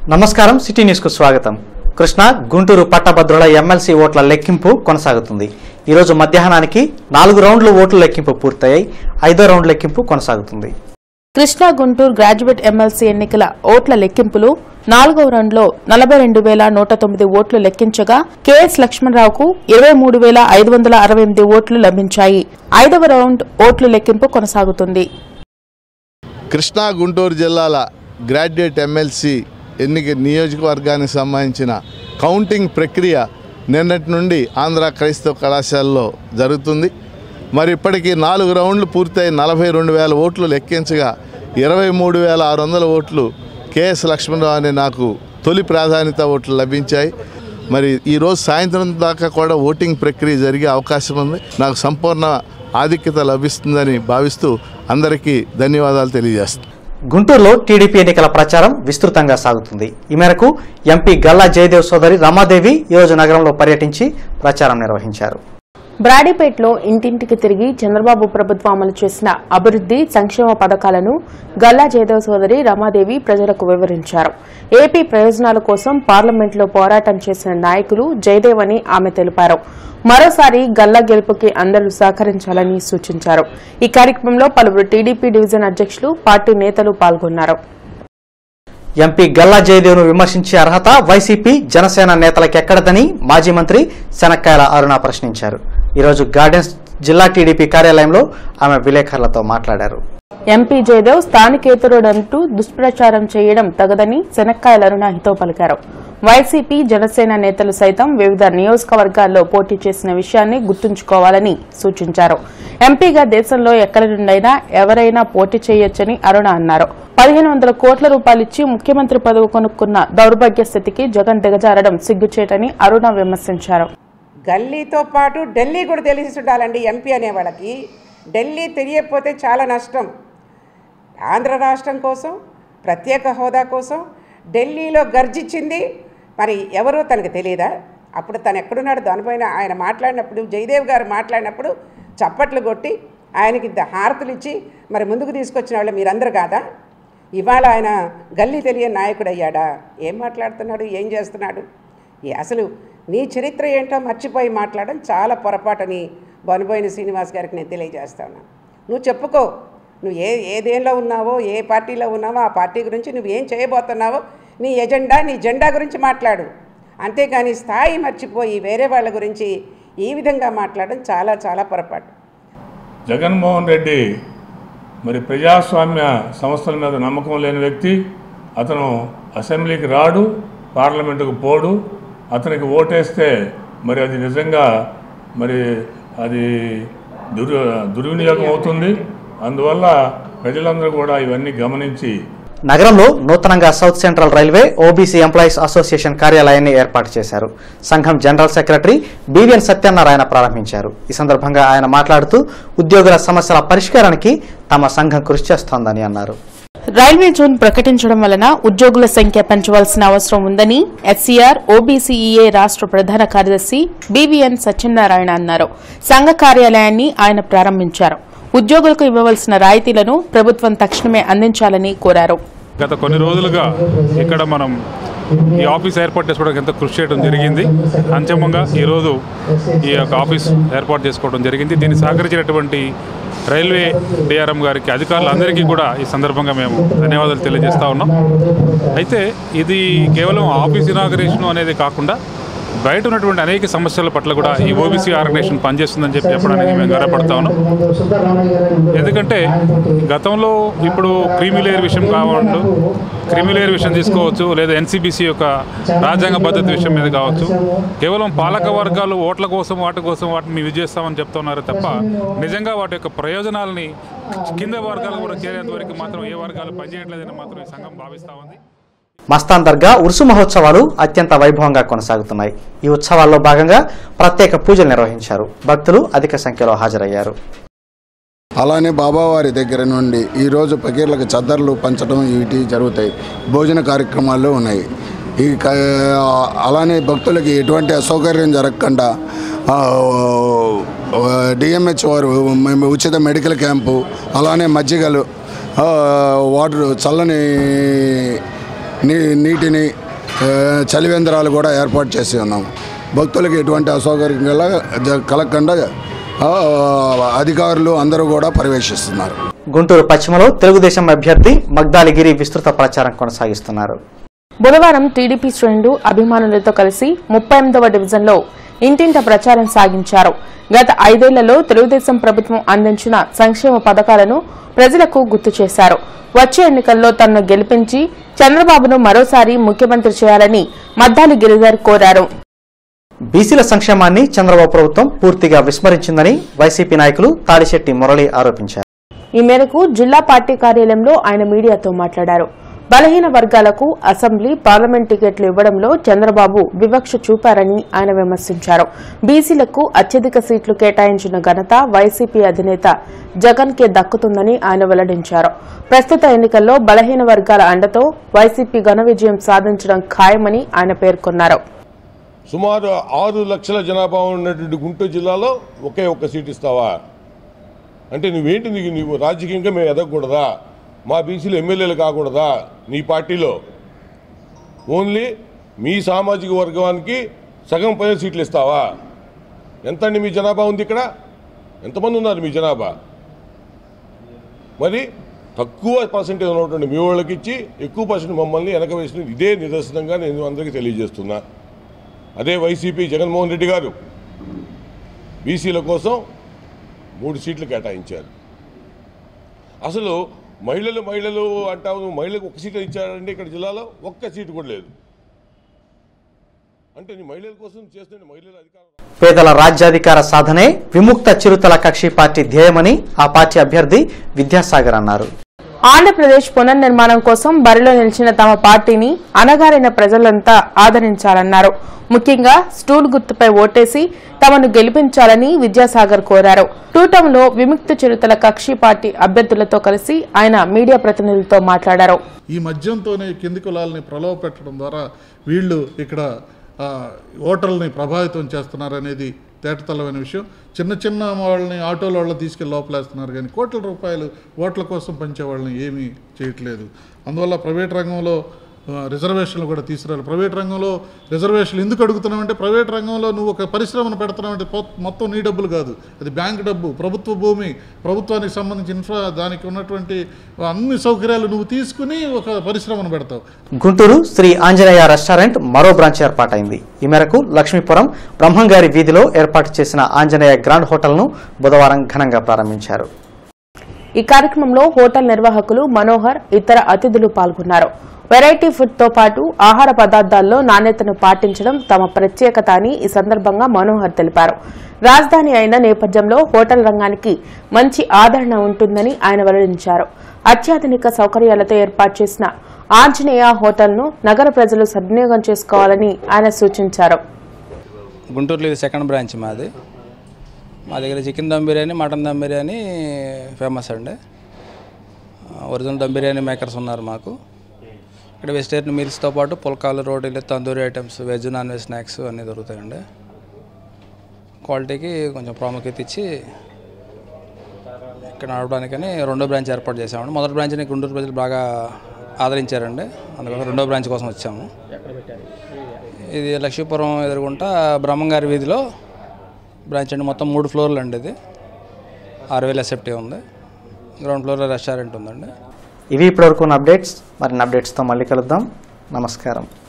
నమస్కారం సిటీ న్యూస్కు స్వాగతం కృష్ణ గుంటూరు పట్టభద్రుల ఎమ్మెల్సీ ఓట్ల లెక్కింపు కొనసాగుతుంది ఈరోజు మధ్యాహ్నానికి నాలుగు రౌండ్లు ఓట్ల లెక్కింపు పూర్తయ్యాయి ఐదో రౌండ్ లెక్కింపు కొనసాగుతుంది కృష్ణా గుంటూరు గ్రాడ్యుయేట్ ఎమ్మెల్సీ ఎన్నికల ఓట్ల లెక్కింపులు నాలుగవ రౌండ్లో నలభై రెండు వేల నూట తొమ్మిది ఓట్లు లెక్కించగా కెఎస్ లక్ష్మణరావుకు ఇరవై మూడు వేల ఐదు వందల అరవై ఎనిమిది ఓట్లు లభించాయి ఐదవ రౌండ్ ఓట్ల లెక్కింపు కొనసాగుతుంది కృష్ణా గుంటూరు జిల్లాల గ్రాడ్యుయేట్ ఎమ్మెల్సీ ఎన్నిక నియోజకవర్గానికి సంబంధించిన కౌంటింగ్ ప్రక్రియ నిన్నటి నుండి ఆంధ్ర క్రైస్తవ కళాశాలలో జరుగుతుంది మరి ఇప్పటికీ నాలుగు రౌండ్లు పూర్తయి నలభై రెండు వేల ఓట్లు లెక్కించగా ఇరవై మూడు వేల ఆరు వందల ఓట్లు కేఎస్ లక్ష్మణరావు అనే నాకు తొలి ప్రాధాన్యత ఓట్లు లభించాయి మరి ఈరోజు సాయంత్రం దాకా కూడా ఓటింగ్ ప్రక్రియ జరిగే అవకాశం ఉంది నాకు సంపూర్ణ ఆధిక్యత లభిస్తుందని భావిస్తూ అందరికీ ధన్యవాదాలు తెలియజేస్తాను గుంటూరులో టీడీపీ ఎన్నికల ప్రచారం విస్తృతంగా సాగుతుంది ఈ మేరకు ఎంపీ గల్లా జయదేవ్ సోదరి రమాదేవి ఈరోజు నగరంలో పర్యటించి ప్రచారం నిర్వహించారు బ్రాడీపేటలో ఇంటింటికి తిరిగి చంద్రబాబు ప్రభుత్వం అమలు చేసిన అభివృద్ది సంక్షేమ పథకాలను గల్లా జయదేవ్ సోదరి రమాదేవి ప్రజలకు వివరించారు ఏపీ ప్రయోజనాల కోసం పార్లమెంట్లో పోరాటం చేసిన నాయకులు జయదేవ్ అని ఆమె తెలిపారు మరోసారి గల్లా గెలుపుకి అందరూ సహకరించాలని సూచించారు ఈ కార్యక్రమంలో పలువురు టీడీపీ డివిజన్ అధ్యక్షులు పార్టీ నేతలు పాల్గొన్నారు ఎంపీ గల్లా జయదేవ్ను విమర్శించే అర్హత వైసీపీ జనసేన నేతలకు ఎక్కడదని మాజీ మంత్రి శనక్కాయల అరుణ ప్రశ్నించారు ఈరోజు గార్డెన్స్ జిల్లా టీడీపీ కార్యాలయంలో ఆమె విలేకరులతో మాట్లాడారు ఎంపీ జయదేవ్ స్థానికేతరుడంటూ దుష్ప్రచారం చేయడం తగదని శనక్కాయల అరుణ హితో పలికారు వైసీపీ జనసేన నేతలు సైతం వివిధ నియోజకవర్గాల్లో పోటీ చేసిన విషయాన్ని గుర్తుంచుకోవాలని సూచించారు ఎంపీగా దేశంలో ఎక్కడి నుండైనా ఎవరైనా పోటీ చేయొచ్చని అరుణ అన్నారు పదిహేను వందల కోట్ల రూపాయలిచ్చి ముఖ్యమంత్రి పదవి కొనుక్కున్న దౌర్భాగ్య స్థితికి జగన్ దిగజారడం సిగ్గుచేటని అరుణ విమర్శించారు గల్లీతో పాటు ఢిల్లీ కూడా తెలిసి ఉండాలండి ఎంపీ అనే వాళ్ళకి ఢిల్లీ తెలియకపోతే చాలా నష్టం ఆంధ్ర రాష్ట్రం కోసం ప్రత్యేక హోదా కోసం ఢిల్లీలో గర్జించింది మరి ఎవరో తనకు తెలియదా అప్పుడు తను ఎక్కడున్నాడు దానిపైన ఆయన మాట్లాడినప్పుడు జయదేవ్ గారు మాట్లాడినప్పుడు చప్పట్లు కొట్టి ఆయనకి ద- హారతులు ఇచ్చి మరి ముందుకు తీసుకొచ్చిన వాళ్ళు మీరందరూ కాదా ఇవాళ ఆయన గల్లీ తెలియని నాయకుడు అయ్యాడా ఏం మాట్లాడుతున్నాడు ఏం చేస్తున్నాడు ఏ అసలు నీ చరిత్ర ఏంటో మర్చిపోయి మాట్లాడడం చాలా పొరపాటని బనుబోయిన శ్రీనివాస్ గారికి నేను తెలియజేస్తాను నువ్వు చెప్పుకో నువ్వు ఏ ఏ దేనిలో ఉన్నావో ఏ పార్టీలో ఉన్నావో ఆ పార్టీ గురించి నువ్వు ఏం చేయబోతున్నావో నీ ఎజెండా నీ జెండా గురించి మాట్లాడు అంతేగాని స్థాయి మర్చిపోయి వేరే వాళ్ళ గురించి ఈ విధంగా మాట్లాడడం చాలా చాలా పొరపాటు జగన్మోహన్ రెడ్డి మరి ప్రజాస్వామ్య సంస్థల మీద నమ్మకం లేని వ్యక్తి అతను అసెంబ్లీకి రాడు పార్లమెంటుకు పోడు అతనికి ఓటేస్తే మరి అది నిజంగా మరి అది దుర్ దుర్వినియోగం అవుతుంది అందువల్ల ప్రజలందరూ కూడా ఇవన్నీ గమనించి నగరంలో నూతనంగా south central railway OBC employees association కార్యాలయాన్ని ఏర్పాటు చేశారు సంఘం జనరల్ సెక్రటరీ బీవీఎన్ సత్యనారాయణ ప్రారంభించారు ఈ సందర్భంగా ఆయన మాట్లాడుతూ ఉద్యోగుల సమస్యల పరిష్కారానికి తమ సంఘం కృషి చేస్తోందని అన్నారు రైల్వే జోన్ ప్రకటించడం వలన ఉద్యోగుల సంఖ్య పెంచవలసిన అవసరం ఉందని ఎస్సీఆర్ ఓబీసీఈఏ రాష్ట్ర ప్రధాన కార్యదర్శి బీవీఎన్ సత్యనారాయణ అన్నారు సంఘ కార్యాలయాన్ని ఆయన ప్రారంభించారు ఉద్యోగులకు ఇవ్వవలసిన రాయితీలను ప్రభుత్వం తక్షణమే అందించాలని కోరారు గత కొన్ని రోజులుగా ఇక్కడ మనం ఈ ఆఫీస్ ఏర్పాటు చేసుకోవడానికి ఎంతో కృషి చేయడం జరిగింది అంతిమంగా ఈరోజు ఈ యొక్క ఆఫీస్ ఏర్పాటు చేసుకోవడం జరిగింది దీన్ని సహకరించినటువంటి రైల్వే డిఆర్ఎం గారికి అధికారులందరికీ కూడా ఈ సందర్భంగా మేము ధన్యవాదాలు తెలియజేస్తా ఉన్నాం అయితే ఇది కేవలం ఆఫీస్ ఇనాగరేషన్ అనేది కాకుండా బయట ఉన్నటువంటి అనేక సమస్యల పట్ల కూడా ఈ ఓబీసీ ఆర్గనైజేషన్ పనిచేస్తుందని చెప్పి చెప్పడానికి మేము గర్వపడతా ఉన్నాం ఎందుకంటే గతంలో ఇప్పుడు క్రీమిలేయర్ విషయం కావచ్చు క్రిమిలేయర్ విషయం తీసుకోవచ్చు లేదా ఎన్సీబీసీ యొక్క రాజ్యాంగ పద్ధతి విషయం మీద కావచ్చు కేవలం పాలక వర్గాలు ఓట్ల కోసం వాటి కోసం వాటిని ఇవి చేస్తామని చెప్తున్నారు తప్ప నిజంగా వాటి యొక్క ప్రయోజనాలని కింద వర్గాలు కూడా చేరేంత వరకు మాత్రం ఏ వర్గాలు పనిచేయట్లేదని మాత్రం ఈ సంఘం భావిస్తూ ఉంది మస్తాన్ దర్గా ఉరుసు మహోత్సవాలు అత్యంత వైభవంగా కొనసాగుతున్నాయి ఈ ఉత్సవాల్లో భాగంగా ప్రత్యేక పూజలు నిర్వహించారు భక్తులు అధిక సంఖ్యలో హాజరయ్యారు అలానే బాబావారి దగ్గర నుండి ఈరోజు పకీర్లకు చద్దర్లు పంచడం వీటి జరుగుతాయి భోజన కార్యక్రమాలు ఉన్నాయి ఈ క- అలానే భక్తులకి ఎటువంటి అసౌకర్యం జరగకుండా డిఎంహెచ్ వారు మేము ఉచిత మెడికల్ క్యాంపు అలానే మజ్జిగలు ఆ, వాటర్ చల్లని నీ నీటిని ఆ, చలివేంద్రాలు కూడా ఏర్పాటు చేసి ఉన్నాం భక్తులకు ఎటువంటి అసౌకర్యం కల జ- కలగకుండా ఆ, అధికారులు అందరూ కూడా పర్యవేక్షిస్తున్నారు గుంటూరు పశ్చిమలో తెలుగుదేశం అభ్యర్థి మగ్దాలిగిరి విస్తృత ప్రచారం కొనసాగిస్తున్నారు బుధవారం టీడీపీ శ్రేణులు అభిమానులతో కలిసి ముప్పై ఎనిమిదవ డివిజన్లో ఇంటింట ప్రచారం సాగించారు గత ఐదేళ్లలో తెలుగుదేశం ప్రభుత్వం అందించిన సంక్షేమ పథకాలను ప్రజలకు గుర్తు చేశారు వచ్చే ఎన్నికల్లో తనను గెలిపించి చంద్రబాబును మరోసారి ముఖ్యమంత్రి చేయాలని మద్దాలి గిరిధర్ కోరారు బీసీల సంక్షేమాన్ని చంద్రబాబు ప్రభుత్వం పూర్తిగా విస్మరించిందని వైసీపీ నాయకులు తాడిశెట్టి మురళి ఆరోపించారు ఈ మేరకు జిల్లా పార్టీ కార్యాలయంలో ఆయన మీడియాతో మాట్లాడారు బలహీన వర్గాలకు అసెంబ్లీ పార్లమెంట్ టికెట్లు ఇవ్వడంలో చంద్రబాబు వివక్ష చూపారని ఆయన విమర్శించారు బీసీలకు అత్యధిక సీట్లు కేటాయించిన ఘనత వైసీపీ అధినేత జగన్ కే దక్కుతుందని ఆయన వెల్లడించారు ప్రస్తుత ఎన్నికల్లో బలహీన వర్గాల అండతో వైసీపీ ఘన విజయం సాధించడం ఖాయమని ఆయన పేర్కొన్నారు సుమారు ఆరు లక్షల జనాభా ఉన్నటువంటి గుంటూరు జిల్లాలో ఒకే ఒక్క సీట్ ఇస్తావా అంటే నువ్వేంటి నీకు నువ్వు రాజకీయంగా మేము ఎదగకూడదా మా బీసీలు ఎమ్మెల్యేలు కాకూడదా నీ పార్టీలో ఓన్లీ మీ సామాజిక వర్గానికి సగం పైన సీట్లు ఇస్తావా ఎంత అండి మీ జనాభా ఉంది ఇక్కడ ఎంతమంది ఉన్నారు మీ జనాభా మరి తక్కువ పర్సెంటేజ్ ఉన్నటువంటి మీ వాళ్ళకి ఇచ్చి ఎక్కువ పర్సెంట్ మమ్మల్ని వెనక వేసిన ఇదే నిదర్శనంగా నేను అందరికీ తెలియజేస్తున్నా అదే వైసీపీ జగన్మోహన్ రెడ్డి గారు బీసీల కోసం మూడు సీట్లు కేటాయించారు అసలు మహిళలు మహిళలు అంటావు నువ్వు మహిళలకు ఒక సీట్ ఇచ్చారండి ఇక్కడ జిల్లాలో ఒక్క సీటు కూడా లేదు అంటే నీ మహిళల కోసం చేస్తున్న మహిళల అధికారం పేదల రాజ్యాధికార సాధనే విముక్త చిరుతల కక్షి పార్టీ ధ్యేయమని ఆ పార్టీ అభ్యర్థి విద్యాసాగర్ అన్నారు ఆంధ్రప్రదేశ్ పునర్నిర్మాణం కోసం బరిలో నిలిచిన తమ పార్టీని అనగారిన ప్రజలంతా ఆదరించాలన్నారు ముఖ్యంగా స్టూల్ గుర్తుపై ఓటేసి తమను గెలిపించాలని విద్యాసాగర్ కోరారు టూటంలో విముక్త చిరుతల కక్షి పార్టీ అభ్యర్థులతో కలిసి ఆయన మీడియా ప్రతినిధులతో మాట్లాడారు ఈ మద్యంతోనే కింది కులాలని ప్రలోభ పెట్టడం ద్వారా వీళ్ళు ఇక్కడ ఆ, ఓటర్లని ప్రభావితం చేస్తున్నారనేది తేటతలమైన విషయం చిన్న చిన్న వాళ్ళని ఆటోల వాళ్ళని తీసుకెళ్ళి లోపలేస్తున్నారు కానీ కోట్ల రూపాయలు ఓట్ల కోసం పంచే వాళ్ళని ఏమీ చేయట్లేదు అందువల్ల ప్రైవేట్ రంగంలో ఆ, రిజర్వేషన్లు కూడా తీసుకురాలి ప్రైవేట్ రంగంలో రిజర్వేషన్లు ఎందుకు అడుగుతున్నామంటే ప్రైవేట్ రంగంలో నువ్వు ఒక పరిశ్రమను పెడుతున్నావంటే పొ- మొత్తం నీ డబ్బులు కాదు అది బ్యాంక్ డబ్బు ప్రభుత్వ భూమి ప్రభుత్వానికి సంబంధించి ఇన్ఫ్రా దానికి ఉన్నటువంటి అన్ని సౌకర్యాలు నువ్వు తీసుకుని ఒక పరిశ్రమను పెడతావు గుంటూరు శ్రీ ఆంజనేయ రెస్టారెంట్ మరో బ్రాంచ్ ఏర్పాటైంది ఈ మేరకు లక్ష్మీపురం బ్రహ్మంగారి వీధిలో ఏర్పాటు చేసిన ఆంజనేయ గ్రాండ్ హోటల్ను బుధవారం ఘనంగా ప్రారంభించారు ఈ కార్యక్రమంలో హోటల్ నిర్వాహకులు మనోహర్ ఇతర అతిథులు పాల్గొన్నారు వెరైటీ ఫుడ్ తో పాటు ఆహార పదార్థాల్లో నాణ్యతను పాటించడం తమ ప్రత్యేకత అని ఈ సందర్భంగా మనోహర్ తెలిపారు రాజధాని అయిన నేపథ్యంలో హోటల్ రంగానికి మంచి ఆదరణ ఉంటుందని ఆయన వెల్లడించారు అత్యాధునిక సౌకర్యాలతో ఏర్పాటు చేసిన ఆంజనేయ హోటల్ను నగర ప్రజలు సద్వినియోగం చేసుకోవాలని ఆయన సూచించారు గుంటూరులో ఇది సెకండ్ బ్రాంచ్ మాది మా దగ్గర chicken dum biryani mutton dum biryani famous అండి ఒరిజినల్ దమ్ బిర్యానీ మేకర్స్ ఉన్నారు మాకు ఇక్కడ వెజిటేరియన్ మీల్స్తో పాటు పుల్కాలు రోటీలు tandoori items veg non veg snacks అన్నీ దొరుకుతాయండి క్వాలిటీకి కొంచెం ప్రాముఖ్యత ఇచ్చి ఇక్కడ నడవడానికని రెండో బ్రాంచ్ ఏర్పాటు చేసామండి మొదటి బ్రాంచ్ని గుంటూరు ప్రజలు బాగా ఆదరించారండి అందుకోసం రెండో బ్రాంచ్ కోసం వచ్చాము ఇది లక్ష్మీపురం ఎదురుగుంటా బ్రహ్మంగారి వీధిలో బ్రాంచ్ అండి మొత్తం మూడు ఫ్లోర్లు అండి ఇది ఆరు వేల ఎస్ఎఫ్టీ ఉంది గ్రౌండ్ ఫ్లోర్లో రెస్టారెంట్ ఉందండి ఇవి ఇప్పటివరకు ఉన్న అప్డేట్స్ మరిన్ని అప్డేట్స్తో మళ్ళీ కలుద్దాం నమస్కారం